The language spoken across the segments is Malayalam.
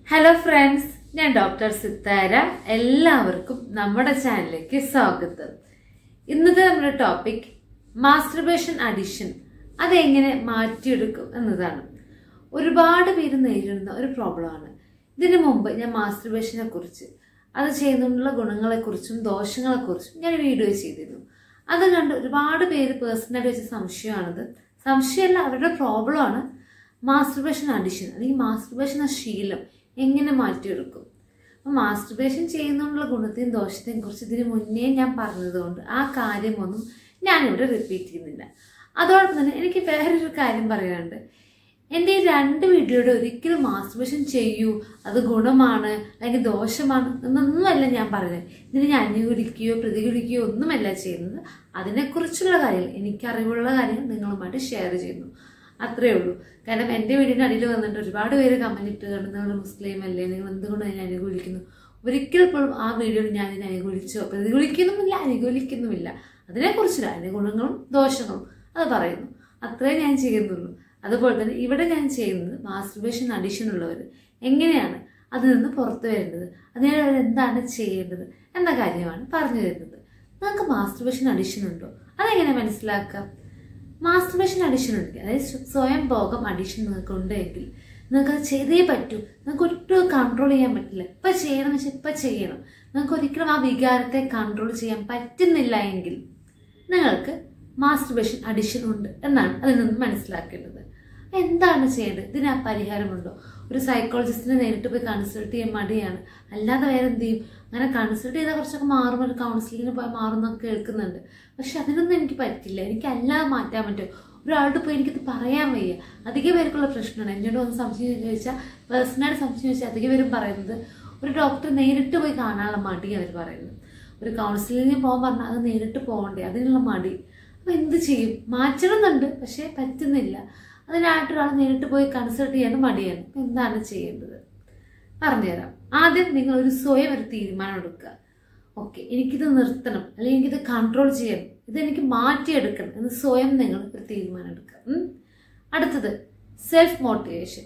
ഹലോ ഫ്രണ്ട്സ് ഞാൻ ഡോക്ടർ സിത്താര എല്ലാവർക്കും നമ്മുടെ ചാനലിലേക്ക് സ്വാഗതം ഇന്നത്തെ നമ്മുടെ ടോപ്പിക് മാസ്റ്റർബേഷൻ അഡിഷൻ അതെങ്ങനെ മാറ്റിയെടുക്കും എന്നതാണ് ഒരുപാട് പേര് നേരിടുന്ന ഒരു പ്രോബ്ലമാണ് ഇതിനു മുമ്പ് ഞാൻ മാസ്റ്റർബേഷനെ കുറിച്ച് അത് ചെയ്യുന്നതിനുള്ള ഗുണങ്ങളെക്കുറിച്ചും ദോഷങ്ങളെക്കുറിച്ചും ഞാൻ വീഡിയോ ചെയ്തിരുന്നു അത് കണ്ട് ഒരുപാട് പേര് പേഴ്സണലായിട്ട് വെച്ച സംശയമാണത് സംശയമല്ല അവരുടെ പ്രോബ്ലമാണ് മാസ്റ്റർബേഷൻ അഡിഷൻ അല്ലെങ്കിൽ മാസ്റ്റർബേഷൻ എന്ന ശീലം എങ്ങനെ മാറ്റിയെടുക്കും അപ്പം മാസ്റ്റർബേഷൻ ചെയ്യുന്നതിനുള്ള ഗുണത്തെയും ദോഷത്തെയും കുറിച്ച് ഇതിന് മുന്നേ ഞാൻ പറഞ്ഞതുകൊണ്ട് ആ കാര്യമൊന്നും ഞാനിവിടെ റിപ്പീറ്റ് ചെയ്യുന്നില്ല അതോടൊപ്പം തന്നെ എനിക്ക് വേറൊരു കാര്യം പറയാനുണ്ട് എൻ്റെ ഈ രണ്ട് വീഡിയോയുടെ ഒരിക്കലും മാസ്റ്റർബേഷൻ ചെയ്യൂ അത് ഗുണമാണ് അല്ലെങ്കിൽ ദോഷമാണ് എന്നൊന്നുമല്ല ഞാൻ പറയുന്നത് ഇതിന് ഞാൻ അനുകൂലിക്കുകയോ പ്രതികൂലിക്കുകയോ ഒന്നുമല്ല ചെയ്യുന്നത് അതിനെക്കുറിച്ചുള്ള കാര്യങ്ങൾ എനിക്കറിവുള്ള കാര്യങ്ങൾ നിങ്ങളുമായിട്ട് ഷെയർ ചെയ്യുന്നു അത്രേ ഉള്ളൂ കാരണം എൻ്റെ വീടിൻ്റെ അടിയിൽ വന്നിട്ട് ഒരുപാട് പേര് കമൻറ്റ് ഇട്ട് കണ്ട് നിങ്ങൾ മുസ്ലിം അല്ലേ നിങ്ങൾ എന്തുകൊണ്ട് അതിനെ അനുകൂലിക്കുന്നു ഒരിക്കൽ പോലും ആ വീഡിയോയിൽ ഞാൻ ഇതിനെ അനുകൂലിച്ചോ പ്രതികൂലിക്കുന്നുമില്ല അനുകൂലിക്കുന്നുമില്ല അതിനെക്കുറിച്ചില്ല അതിൻ്റെ ഗുണങ്ങളും ദോഷങ്ങളും അത് പറയുന്നു അത്രേ ഞാൻ ചെയ്യുന്നുള്ളൂ അതുപോലെ തന്നെ ഇവിടെ ഞാൻ ചെയ്യുന്നത് മാസ്റ്റർബേഷൻ അഡിഷൻ ഉള്ളവർ എങ്ങനെയാണ് അതിൽ നിന്ന് പുറത്തു വരേണ്ടത് അതിനായി അവർ എന്താണ് ചെയ്യേണ്ടത് എന്ന കാര്യമാണ് പറഞ്ഞു തരുന്നത് നിങ്ങൾക്ക് മാസ്റ്റർബേഷൻ അഡിഷൻ ഉണ്ടോ അതെങ്ങനെ മനസ്സിലാക്കാം മാസ്റ്റർബേഷൻ അഡിഷൻ ഉണ്ട് അതായത് സ്വയം ഭോഗം അഡിഷൻ നിങ്ങൾക്ക് ഉണ്ടെങ്കിൽ നിങ്ങൾക്ക് അത് ചെയ്തേ പറ്റൂ നിങ്ങൾക്ക് ഒരിക്കലും കൺട്രോൾ ചെയ്യാൻ പറ്റില്ല ഇപ്പം ചെയ്യണം വെച്ചാൽ ഇപ്പം ചെയ്യണം നിങ്ങൾക്ക് ഒരിക്കലും ആ വികാരത്തെ കൺട്രോൾ ചെയ്യാൻ പറ്റുന്നില്ല എങ്കിൽ നിങ്ങൾക്ക് മാസ്റ്റർബേഷൻ അഡിഷൻ ഉണ്ട് എന്നാണ് അതിൽ നിന്ന് മനസ്സിലാക്കേണ്ടത് എന്താണ് ചെയ്യേണ്ടത് ഇതിന് ആ പരിഹാരമുണ്ടോ ഒരു സൈക്കോളജിസ്റ്റിനെ നേരിട്ട് പോയി കൺസൾട്ട് ചെയ്യാൻ മടിയാണ് അല്ലാതെ വേറെ എന്ത് ചെയ്യും അങ്ങനെ കൺസൾട്ട് ചെയ്താൽ കുറച്ചൊക്കെ മാറും ഒരു കൗൺസിലിങ്ങിന് പോയി മാറുന്നൊക്കെ കേൾക്കുന്നുണ്ട് പക്ഷെ അതിനൊന്നും എനിക്ക് പറ്റില്ല എനിക്ക് അല്ലാതെ മാറ്റാൻ പറ്റും ഒരാളുടെ പോയി എനിക്കിത് പറയാൻ വയ്യ അധിക പേർക്കുള്ള പ്രശ്നമാണ് എന്നോട് വന്ന് സംശയം ചോദിച്ചാൽ പേഴ്സണായിട്ട് സംശയം ചോദിച്ചാൽ അധിക പേരും പറയുന്നത് ഒരു ഡോക്ടറെ നേരിട്ട് പോയി കാണാനുള്ള മടി അവർ പറയുന്നത് ഒരു കൗൺസിലിങ്ങിന് പോകാൻ പറഞ്ഞാൽ അത് നേരിട്ട് പോകണ്ടേ അതിനുള്ള മടി അപ്പം എന്ത് ചെയ്യും മാറ്റണമെന്നുണ്ട് പക്ഷേ പറ്റുന്നില്ല അതിനായിട്ട് ഒരാൾ നേരിട്ട് പോയി കൺസൾട്ട് ചെയ്യാൻ മടിയാണ് അപ്പം എന്താണ് ചെയ്യേണ്ടത് പറഞ്ഞുതരാം ആദ്യം നിങ്ങൾ ഒരു സ്വയം ഒരു തീരുമാനം എടുക്കുക ഓക്കെ എനിക്കിത് നിർത്തണം അല്ലെങ്കിൽ എനിക്കിത് കൺട്രോൾ ചെയ്യണം ഇതെനിക്ക് മാറ്റിയെടുക്കണം എന്ന് സ്വയം നിങ്ങൾ ഒരു തീരുമാനം എടുക്കുക ഉം. അടുത്തത് സെൽഫ് മോട്ടിവേഷൻ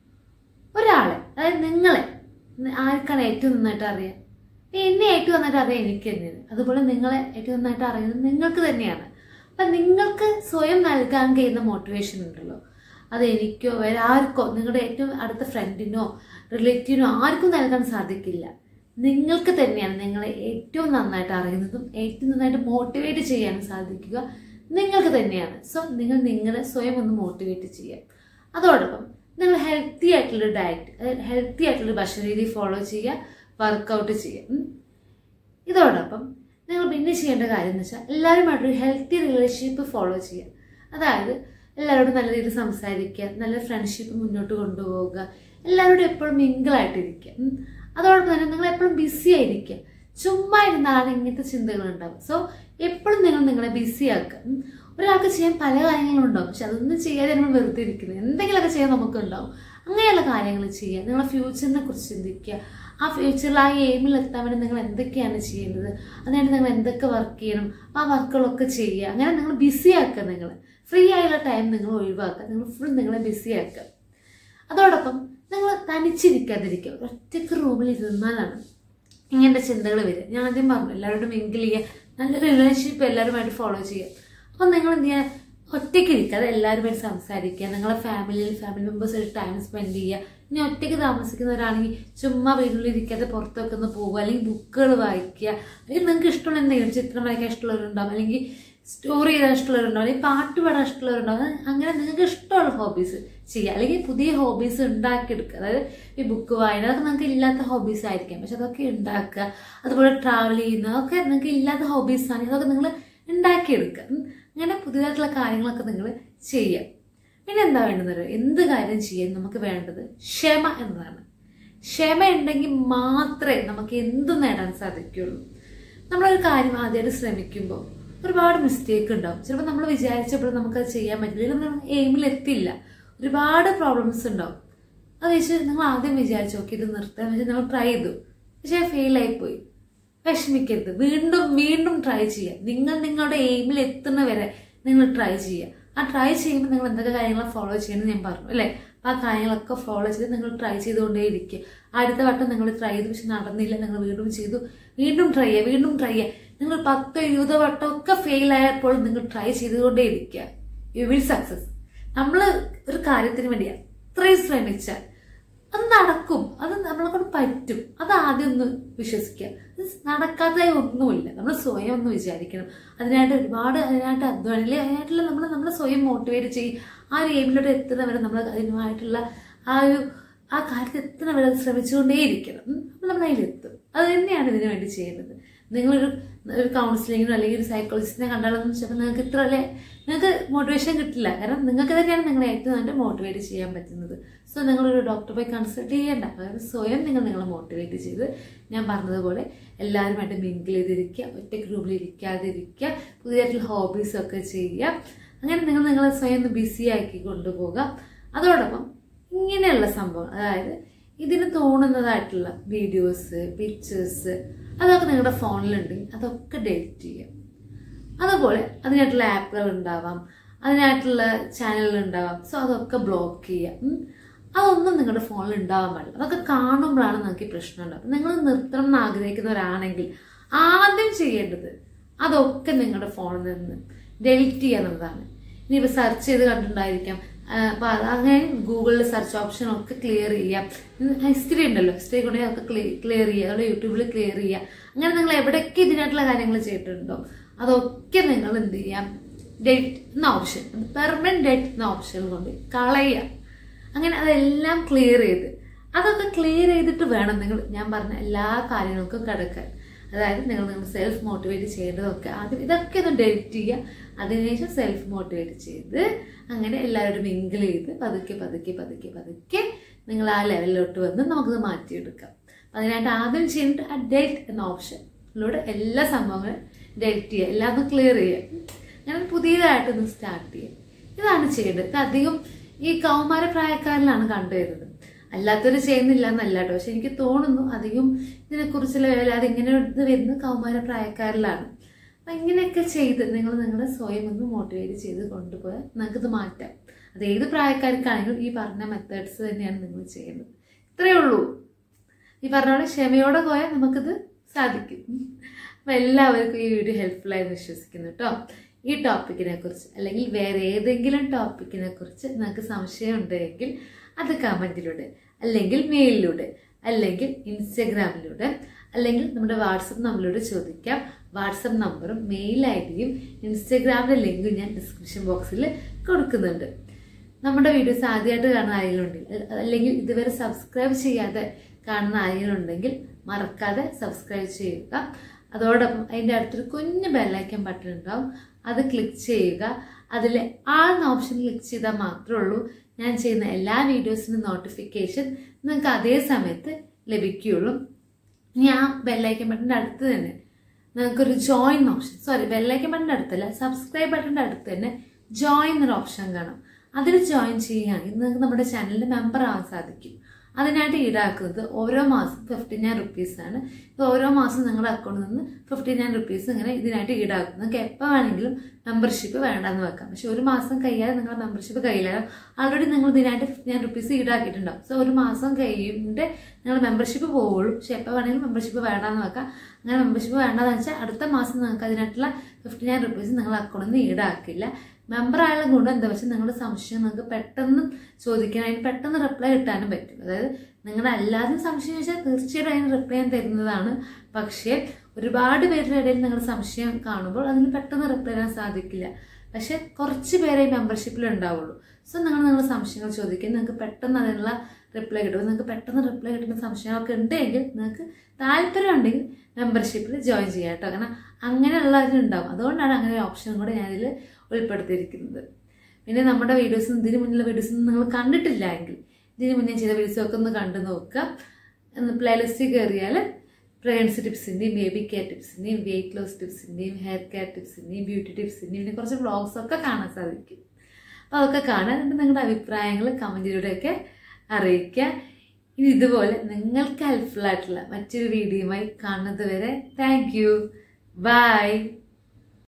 ഒരാളെ അതായത് നിങ്ങളെ ആർക്കാണ് ഏറ്റവും നന്നായിട്ട് അറിയാം എന്നെ ഏറ്റവും നന്നായിട്ട് അറിയാം എനിക്ക് തന്നെയാണ് അതുപോലെ നിങ്ങളെ ഏറ്റവും നന്നായിട്ട് അറിയുന്നത് നിങ്ങൾക്ക് തന്നെയാണ് അപ്പം നിങ്ങൾക്ക് സ്വയം നൽകാൻ കഴിയുന്ന മോട്ടിവേഷൻ ഉണ്ടല്ലോ അത് എനിക്കോ വേറെ ആർക്കോ നിങ്ങളുടെ ഏറ്റവും അടുത്ത ഫ്രണ്ടിനോ റിലേറ്റീവിനോ ആർക്കും നൽകാൻ സാധിക്കില്ല നിങ്ങൾക്ക് തന്നെയാണ് നിങ്ങളെ ഏറ്റവും നന്നായിട്ട് അറിയുന്നതും ഏറ്റവും നന്നായിട്ട് മോട്ടിവേറ്റ് ചെയ്യാനും സാധിക്കുക നിങ്ങൾക്ക് തന്നെയാണ് സോ നിങ്ങൾ നിങ്ങളെ സ്വയം ഒന്ന് മോട്ടിവേറ്റ് ചെയ്യുക അതോടൊപ്പം നിങ്ങൾ ഹെൽത്തി ആയിട്ടുള്ള ഡയറ്റ് അതായത് ഹെൽത്തി ആയിട്ടുള്ള ഭക്ഷണരീതി ഫോളോ ചെയ്യുക വർക്കൗട്ട് ചെയ്യുക ഉം. ഇതോടൊപ്പം നിങ്ങൾ പിന്നെ ചെയ്യേണ്ട കാര്യം എന്ന് വെച്ചാൽ എല്ലാവരുമായിട്ടൊരു ഹെൽത്തി റിലേഷൻഷിപ്പ് ഫോളോ ചെയ്യുക അതായത് എല്ലാവരോടും നല്ല രീതിയിൽ സംസാരിക്കുക നല്ല ഫ്രണ്ട്ഷിപ്പ് മുന്നോട്ട് കൊണ്ടുപോവുക എല്ലാവരോടും എപ്പോഴും മിങ്കിളായിട്ടിരിക്കുക ഉം. അതോടൊപ്പം തന്നെ നിങ്ങൾ എപ്പോഴും ബിസി ആയിരിക്കുക ചുമ്മാ ഇരുന്നാലാണ് ഇങ്ങനത്തെ ചിന്തകൾ ഉണ്ടാവും സോ എപ്പോഴും നിങ്ങൾ നിങ്ങളെ ബിസി ആക്കുക ഉം. ഒരാൾക്ക് ചെയ്യാൻ പല കാര്യങ്ങളും ഉണ്ടാവും പക്ഷെ അതൊന്നും ചെയ്യാതെ നിങ്ങൾ വെറുതെ ഇരിക്കുന്നത് എന്തെങ്കിലുമൊക്കെ ചെയ്യാൻ നമുക്ക് ഉണ്ടാവും അങ്ങനെയുള്ള കാര്യങ്ങൾ ചെയ്യുക നിങ്ങളെ ഫ്യൂച്ചറിനെ കുറിച്ച് ചിന്തിക്കുക ആ ഫ്യൂച്ചറിൽ ആ എയിമിൽ എത്താൻ വേണ്ടി നിങ്ങൾ എന്തൊക്കെയാണ് ചെയ്യേണ്ടത് അതിനായിട്ട് നിങ്ങൾ എന്തൊക്കെ വർക്ക് ചെയ്യണം ആ വർക്കുകളൊക്കെ ചെയ്യുക അങ്ങനെ നിങ്ങൾ ബിസി ആക്കുക നിങ്ങൾ ഫ്രീ ആയുള്ള ടൈം നിങ്ങൾ ഒഴിവാക്കുക നിങ്ങൾ ഫുൾ നിങ്ങളെ ബിസി ആക്കുക അതോടൊപ്പം നിങ്ങൾ തനിച്ചിരിക്കാതിരിക്കുക ഒറ്റയ്ക്ക് റൂമിൽ ഇരുന്നാലാണ് ഇങ്ങനത്തെ ചിന്തകൾ വരിക ഞാൻ ആദ്യം പറഞ്ഞു എല്ലാവരോടും മിങ്കിൾ ചെയ്യുക നല്ല റിലേഷൻഷിപ്പ് എല്ലാവരുമായിട്ട് ഫോളോ ചെയ്യുക അപ്പം നിങ്ങൾ എന്ത് ചെയ്യുക ഒറ്റയ്ക്ക് ഇരിക്കാതെ എല്ലാവരുമായിട്ട് സംസാരിക്കുക നിങ്ങളെ ഫാമിലിയിൽ ഫാമിലി മെമ്പേഴ്സായിട്ട് ടൈം സ്പെൻഡ് ചെയ്യുക ഇനി ഒറ്റയ്ക്ക് താമസിക്കുന്നവരാണെങ്കിൽ ചുമ്മാ വീട്ടിൽ ഇരിക്കാതെ പുറത്തൊക്കെ ഒന്ന് പോവുക അല്ലെങ്കിൽ ബുക്കുകൾ വായിക്കുക അല്ലെങ്കിൽ നിങ്ങൾക്ക് ഇഷ്ടമുള്ള എന്തെങ്കിലും ചിത്രം വരയ്ക്കാൻ ഇഷ്ടമുള്ളവരുണ്ടാവും അല്ലെങ്കിൽ സ്റ്റോറി ചെയ്താൽ ഇഷ്ടമുള്ളവരുണ്ടാവും അല്ലെങ്കിൽ പാട്ട് പാടാൻ ഇഷ്ടമുള്ളവരുണ്ടാവും അങ്ങനെ നിങ്ങൾക്ക് ഇഷ്ടമുള്ള ഹോബീസ് ചെയ്യുക അല്ലെങ്കിൽ പുതിയ ഹോബീസ് ഉണ്ടാക്കിയെടുക്കുക അതായത് ഈ ബുക്ക് വായന അതൊക്കെ നിങ്ങൾക്ക് ഇല്ലാത്ത ഹോബീസ് ആയിരിക്കാം പക്ഷെ അതൊക്കെ ഉണ്ടാക്കുക അതുപോലെ ട്രാവൽ ചെയ്യുന്ന അതൊക്കെ നിങ്ങൾക്ക് ഇല്ലാത്ത ഹോബീസ് ആണ് ഇതൊക്കെ നിങ്ങൾ ഉണ്ടാക്കിയെടുക്കുക ഉം. അങ്ങനെ പുതിയതായിട്ടുള്ള കാര്യങ്ങളൊക്കെ നിങ്ങൾ ചെയ്യുക പിന്നെ എന്താ വേണ്ടത് എന്ത് കാര്യം ചെയ്യാൻ നമുക്ക് വേണ്ടത് ക്ഷമ എന്നതാണ് ക്ഷമ ഉണ്ടെങ്കിൽ മാത്രമേ നമുക്ക് എന്തും നേടാൻ സാധിക്കുള്ളൂ നമ്മളൊരു കാര്യം ആദ്യമായിട്ട് ശ്രമിക്കുമ്പോൾ ഒരുപാട് മിസ്റ്റേക്ക് ഉണ്ടാവും ചിലപ്പോൾ നമ്മൾ വിചാരിച്ചപ്പോൾ നമുക്കത് ചെയ്യാൻ പറ്റില്ല നമ്മൾ എയിമിൽ എത്തില്ല ഒരുപാട് പ്രോബ്ലംസ് ഉണ്ടാവും അത് വെച്ച് നിങ്ങൾ ആദ്യം വിചാരിച്ചു ഓക്കെ ഇത് നിർത്താൻ വെച്ചാൽ നമ്മൾ ട്രൈ ചെയ്തു പക്ഷേ ഫെയിലായി പോയി വിഷമിക്കരുത് വീണ്ടും വീണ്ടും ട്രൈ ചെയ്യുക നിങ്ങൾ നിങ്ങളുടെ എയിമിൽ എത്തുന്ന വരെ നിങ്ങൾ ട്രൈ ചെയ്യുക ആ ട്രൈ ചെയ്യുമ്പോൾ നിങ്ങൾ എന്തൊക്കെ കാര്യങ്ങൾ ഫോളോ ചെയ്യണമെന്ന് ഞാൻ പറഞ്ഞു അല്ലേ അപ്പോൾ ആ കാര്യങ്ങളൊക്കെ ഫോളോ ചെയ്ത് നിങ്ങൾ ട്രൈ ചെയ്തുകൊണ്ടേയിരിക്കുക അടുത്ത വട്ടം നിങ്ങൾ ട്രൈ ചെയ്തു പക്ഷെ നടന്നില്ല നിങ്ങൾ വീണ്ടും ചെയ്തു വീണ്ടും ട്രൈ ചെയ്യുക വീണ്ടും ട്രൈ ചെയ്യുക നിങ്ങൾ പത്തോ ഇരുപതോ വട്ടം ഒക്കെ ഫെയിൽ ആയപ്പോൾ നിങ്ങൾ ട്രൈ ചെയ്തുകൊണ്ടേയിരിക്കുക യു വിൽ സക്സസ് നമ്മൾ ഒരു കാര്യത്തിന് വേണ്ടി അത്രയും ശ്രമിച്ചാൽ അത് നടക്കും അത് നമ്മളെ കൊണ്ട് പറ്റും അത് ആദ്യം ഒന്ന് വിശ്വസിക്കുക ഇത് നടക്കാത്തതായി ഒന്നുമില്ല നമ്മൾ സ്വയം ഒന്ന് വിചാരിക്കണം അതിനായിട്ട് ഒരുപാട് അതിനായിട്ട് അധ്വാനില്ലേ അതിനായിട്ടുള്ള നമ്മൾ നമ്മളെ സ്വയം മോട്ടിവേറ്റ് ചെയ്യും ആ ഒരു എയിമിലോട്ട് എത്തുന്നവരെ നമ്മൾ അതിനുമായിട്ടുള്ള ആ ഒരു ആ കാര്യത്തിൽ എത്തുന്നവരെ ശ്രമിച്ചുകൊണ്ടേയിരിക്കണം ഉം. അപ്പോൾ നമ്മൾ അതിലെത്തും അത് തന്നെയാണ് ഇതിനു വേണ്ടി ചെയ്യുന്നത് നിങ്ങളൊരു ഒരു കൗൺസിലിങ്ങിനോ അല്ലെങ്കിൽ ഒരു സൈക്കോളജിസ്റ്റിനെ കണ്ടാലൊന്നും ചിലപ്പോൾ നിങ്ങൾക്ക് ഇത്ര അല്ലേ നിങ്ങൾക്ക് മോട്ടിവേഷൻ കിട്ടില്ല കാരണം നിങ്ങൾക്ക് തന്നെയാണ് നിങ്ങളെ ഏറ്റവും നല്ല മോട്ടിവേറ്റ് ചെയ്യാൻ പറ്റുന്നത് സോ നിങ്ങളൊരു ഡോക്ടറെ പോയി കൺസൾട്ട് ചെയ്യേണ്ട പകരം സ്വയം നിങ്ങൾ നിങ്ങളെ മോട്ടിവേറ്റ് ചെയ്ത് ഞാൻ പറഞ്ഞതുപോലെ എല്ലാവരുമായിട്ട് മിങ്കിൾ ചെയ്തിരിക്കുക ഒറ്റ ഗ്രൂപ്പിൽ ഇരിക്കാതിരിക്കുക പുതിയതായിട്ടുള്ള ഹോബീസൊക്കെ ചെയ്യുക അങ്ങനെ നിങ്ങൾ നിങ്ങളെ സ്വയം ഒന്ന് ബിസി ആക്കി കൊണ്ടുപോകുക അതോടൊപ്പം ഇങ്ങനെയുള്ള സംഭവം അതായത് ഇതിന് തോന്നുന്നതായിട്ടുള്ള വീഡിയോസ് പിക്ചേഴ്സ് അതൊക്കെ നിങ്ങളുടെ ഫോണിലുണ്ടെങ്കിൽ അതൊക്കെ ഡെലിറ്റ് ചെയ്യുക അതുപോലെ അതിനായിട്ടുള്ള ആപ്പുകൾ ഉണ്ടാവാം അതിനായിട്ടുള്ള ചാനലുകൾ ഉണ്ടാവാം സോ അതൊക്കെ ബ്ലോക്ക് ചെയ്യുക ഉം. അതൊന്നും നിങ്ങളുടെ ഫോണിൽ ഉണ്ടാവാൻ പാടില്ല അതൊക്കെ കാണുമ്പോഴാണ് നിങ്ങൾക്ക് ഈ പ്രശ്നം ഉണ്ടാവും നിങ്ങൾ നിർത്തണം എന്ന് ആഗ്രഹിക്കുന്നവരാണെങ്കിൽ ആദ്യം ചെയ്യേണ്ടത് അതൊക്കെ നിങ്ങളുടെ ഫോണിൽ നിന്ന് ഡെലിറ്റ് ചെയ്യുക എന്നുള്ളതാണ് ഇനിയിപ്പോൾ സെർച്ച് ചെയ്ത് കണ്ടിട്ടുണ്ടായിരിക്കാം ആ, അപ്പൊ അത് അങ്ങനെ ഗൂഗിളിൽ സെർച്ച് ഓപ്ഷൻ ഒക്കെ ക്ലിയർ ചെയ്യാം ഹിസ്റ്ററി ഉണ്ടല്ലോ ഹിസ്റ്ററി കൊണ്ട് അതൊക്കെ ക്ലിയർ ചെയ്യുക അതുപോലെ യൂട്യൂബിൽ ക്ലിയർ ചെയ്യുക അങ്ങനെ നിങ്ങൾ എവിടെയൊക്കെ ഇതിനായിട്ടുള്ള കാര്യങ്ങൾ ചെയ്തിട്ടുണ്ടോ അതൊക്കെ നിങ്ങൾ എന്ത് ചെയ്യാം ഡെറ്റ് എന്ന ഓപ്ഷൻ പെർമനന്റ് ഡെറ്റ് എന്ന ഓപ്ഷൻ കൊണ്ട് കളയുക അങ്ങനെ അതെല്ലാം ക്ലിയർ ചെയ്ത് അതൊക്കെ ക്ലിയർ ചെയ്തിട്ട് വേണം നിങ്ങൾ ഞാൻ പറഞ്ഞ എല്ലാ കാര്യങ്ങൾക്കും കിടക്കാൻ അതായത് നിങ്ങൾ നിങ്ങൾ സെൽഫ് മോട്ടിവേറ്റ് ചെയ്യേണ്ടതൊക്കെ ആദ്യം ഇതൊക്കെ ഒന്ന് ഡെലിറ്റ് ചെയ്യുക അതിനുശേഷം സെൽഫ് മോട്ടിവേറ്റ് ചെയ്ത് അങ്ങനെ എല്ലാവരോടും മിങ്കിൾ ചെയ്ത് പതുക്കെ പതുക്കെ പതുക്കെ പതുക്കെ നിങ്ങൾ ആ ലെവലിലോട്ട് വന്ന് നമുക്കത് മാറ്റിയെടുക്കാം അതിനായിട്ട് ആദ്യം ചെയ്യേണ്ടത് ആ ഡെലിറ്റ് എന്ന ഓപ്ഷനിലൂടെ എല്ലാ സംഭവങ്ങളും ഡെലിറ്റ് ചെയ്യുക എല്ലാം ഒന്ന് ക്ലിയർ ചെയ്യുക അങ്ങനെ പുതിയതായിട്ടൊന്ന് സ്റ്റാർട്ട് ചെയ്യുക ഇതാണ് ചെയ്യേണ്ടത് ഇത് അധികം ഈ കൗമാര പ്രായക്കാരിലാണ് കണ്ടുവരുന്നത് അല്ലാത്തവർ ചെയ്യുന്നില്ല എന്നല്ല കേട്ടോ പക്ഷെ എനിക്ക് തോന്നുന്നു അധികം ഇതിനെക്കുറിച്ചുള്ള വില അതിങ്ങനെ ഇത് വരുന്നത് കൗമാര പ്രായക്കാരിലാണ് അപ്പം ഇങ്ങനെയൊക്കെ ചെയ്ത് നിങ്ങൾ നിങ്ങളെ സ്വയം ഒന്ന് മോട്ടിവേറ്റ് ചെയ്ത് കൊണ്ടുപോയാൽ നിങ്ങൾക്കിത് മാറ്റാം അത് ഏത് പ്രായക്കാർക്കാണെങ്കിലും ഈ പറഞ്ഞ മെത്തേഡ്സ് തന്നെയാണ് നിങ്ങൾ ചെയ്യുന്നത് ഇത്രയേ ഉള്ളൂ ഈ പറഞ്ഞ പോലെ ക്ഷമയോടെ പോയാൽ നമുക്കിത് സാധിക്കും അപ്പം എല്ലാവർക്കും ഈ വീഡിയോ ഹെൽപ്ഫുള്ളായി വിശ്വസിക്കുന്നു കേട്ടോ ഈ ടോപ്പിക്കിനെ കുറിച്ച് അല്ലെങ്കിൽ വേറെ ഏതെങ്കിലും ടോപ്പിക്കിനെ കുറിച്ച് നിങ്ങൾക്ക് സംശയം ഉണ്ടെങ്കിൽ അത് കമൻറ്റിലൂടെ അല്ലെങ്കിൽ മെയിലിലൂടെ അല്ലെങ്കിൽ ഇൻസ്റ്റഗ്രാമിലൂടെ അല്ലെങ്കിൽ നമ്മുടെ വാട്സപ്പ് നമ്പറിലൂടെ ചോദിക്കാം വാട്സപ്പ് നമ്പറും മെയിൽ ഐ ഡിയും ഇൻസ്റ്റഗ്രാമിലെ ലിങ്കും ഞാൻ ഡിസ്ക്രിപ്ഷൻ ബോക്സിൽ കൊടുക്കുന്നുണ്ട് നമ്മുടെ വീഡിയോസ് ആദ്യമായിട്ട് കാണുന്ന ആരെങ്കിലും ഉണ്ടെങ്കിൽ അല്ലെങ്കിൽ ഇതുവരെ സബ്സ്ക്രൈബ് ചെയ്യാതെ കാണുന്ന ആരെങ്കിലും ഉണ്ടെങ്കിൽ മറക്കാതെ സബ്സ്ക്രൈബ് ചെയ്യുക അതോടൊപ്പം അതിൻ്റെ അടുത്തൊരു കുഞ്ഞ് ബെല്ലൈക്കൻ ബട്ടൺ ഉണ്ടാവും അത് ക്ലിക്ക് ചെയ്യുക അതിൽ ആൾ ഓപ്ഷൻ ക്ലിക്ക് ചെയ്താൽ മാത്രമേ ഉള്ളൂ ഞാൻ ചെയ്യുന്ന എല്ലാ വീഡിയോസിനും നോട്ടിഫിക്കേഷൻ നിങ്ങൾക്ക് അതേ സമയത്ത് ലഭിക്കുകയുള്ളൂ ഇനി ആ ബെല്ലൈക്കൻ ബട്ടൻ്റെ അടുത്ത് തന്നെ നിങ്ങൾക്കൊരു ജോയിൻ ഓപ്ഷൻ സോറി ബെല്ലൈക്കൻ ബട്ടൻ്റെ അടുത്തല്ല സബ്സ്ക്രൈബ് ബട്ടൻ്റെ അടുത്ത് തന്നെ ജോയിൻ എന്നൊരു ഓപ്ഷൻ കാണാം അതിൽ ജോയിൻ ചെയ്യുകയാണെങ്കിൽ നിങ്ങൾക്ക് നമ്മുടെ ചാനലിൽ മെമ്പർ ആവാൻ സാധിക്കും അതിനായിട്ട് ഈടാക്കുന്നത് ഓരോ മാസം ഫിഫ്റ്റി നയൻ റുപ്പീസാണ് ഇത് ഓരോ മാസം നിങ്ങളുടെ അക്കൗണ്ടിൽ നിന്ന് ഫിഫ്റ്റി നയൻ റുപ്പീസ് ഇങ്ങനെ ഇതിനായിട്ട് ഈടാക്കും നിങ്ങൾക്ക് എപ്പോൾ വേണമെങ്കിലും മെമ്പർഷിപ്പ് വേണ്ടെന്ന് വെക്കാം പക്ഷെ ഒരു മാസം കഴിയാതെ നിങ്ങളുടെ മെമ്പർഷിപ്പ് കഴിയില്ല ആൾറെഡി നിങ്ങൾ ഇതിനായിട്ട് ഫിഫ്റ്റി നയൻ റുപ്പീസ് ഈടാക്കിയിട്ടുണ്ടാവും സോ ഒരു മാസം കഴിയുമ്പോൾ നിങ്ങൾ മെമ്പർഷിപ്പ് പോവുള്ളൂ പക്ഷെ എപ്പോൾ വേണമെങ്കിലും മെമ്പർഷിപ്പ് വേണ്ടാന്ന് വെക്കാം അങ്ങനെ മെമ്പർഷിപ്പ് വേണ്ടെന്ന് വെച്ചാൽ അടുത്ത മാസം നിങ്ങൾക്ക് അതിനായിട്ടുള്ള ഫിഫ്റ്റി നയൻ റുപ്പീസ് നിങ്ങളുടെ അക്കൗണ്ടിൽ നിന്ന് ഈടാക്കില്ല മെമ്പർ ആയുള്ള ഗുണം എന്താ വെച്ചാൽ നിങ്ങളുടെ സംശയം നിങ്ങൾക്ക് പെട്ടെന്ന് ചോദിക്കാൻ അതിന് പെട്ടെന്ന് റിപ്ലൈ കിട്ടാനും പറ്റും അതായത് നിങ്ങളുടെ എല്ലാവരും സംശയം ചോദിച്ചാൽ തീർച്ചയായിട്ടും അതിന് റിപ്ലൈ ഞാൻ തരുന്നതാണ് പക്ഷേ ഒരുപാട് പേരുടെ ഇടയിൽ നിങ്ങളുടെ സംശയം കാണുമ്പോൾ അതിന് പെട്ടെന്ന് റിപ്ലൈ തരാൻ സാധിക്കില്ല പക്ഷെ കുറച്ച് പേരെ ഈ മെമ്പർഷിപ്പിൽ ഉണ്ടാവുള്ളൂ സോ നിങ്ങൾ നിങ്ങളുടെ സംശയങ്ങൾ ചോദിക്കുക നിങ്ങൾക്ക് പെട്ടെന്ന് അതിനുള്ള റിപ്ലൈ കിട്ടും നിങ്ങൾക്ക് പെട്ടെന്ന് റിപ്ലൈ കിട്ടുന്ന സംശയമൊക്കെ ഉണ്ടെങ്കിൽ നിങ്ങൾക്ക് താല്പര്യം ഉണ്ടെങ്കിൽ മെമ്പർഷിപ്പിൽ ജോയിൻ ചെയ്യാം കേട്ടോ കാരണം അങ്ങനെയുള്ളവരുണ്ടാവും അതുകൊണ്ടാണ് അങ്ങനെ ഒരു ഓപ്ഷൻ കൂടെ ഞാനിതിൽ ഉൾപ്പെടുത്തിയിരിക്കുന്നത് പിന്നെ നമ്മുടെ വീഡിയോസും ഇതിന് മുന്നിലുള്ള വീഡിയോസും നിങ്ങൾ കണ്ടിട്ടില്ല എങ്കിൽ ഇതിന് മുന്നേ ചെയ്ത വീഡിയോസൊക്കെ ഒന്ന് കണ്ടു നോക്കുക ഒന്ന് പ്ലേലിസ്റ്റിൽ കയറിയാൽ പ്രഗ്നൻസി ടിപ്സിൻ്റെയും ബേബി കെയർ ടിപ്സിൻ്റെയും വെയിറ്റ് ലോസ് ടിപ്സിൻ്റെയും ഹെയർ കെയർ ടിപ്സിൻ്റെയും ബ്യൂട്ടി ടിപ്സിൻ്റെയും പിന്നെ കുറച്ച് വ്ളോഗ്സ് ഒക്കെ കാണാൻ സാധിക്കും അപ്പോൾ അതൊക്കെ കാണാൻ എന്നിട്ട് നിങ്ങളുടെ അഭിപ്രായങ്ങൾ കമൻറ്റിലൂടെയൊക്കെ അറിയിക്കുക ഇനി ഇതുപോലെ നിങ്ങൾക്ക് ഹെൽപ്ഫുൾ ആയിട്ടുള്ള മറ്റൊരു വീഡിയോയുമായി കാണുന്നത് വരെ താങ്ക് യു ബൈ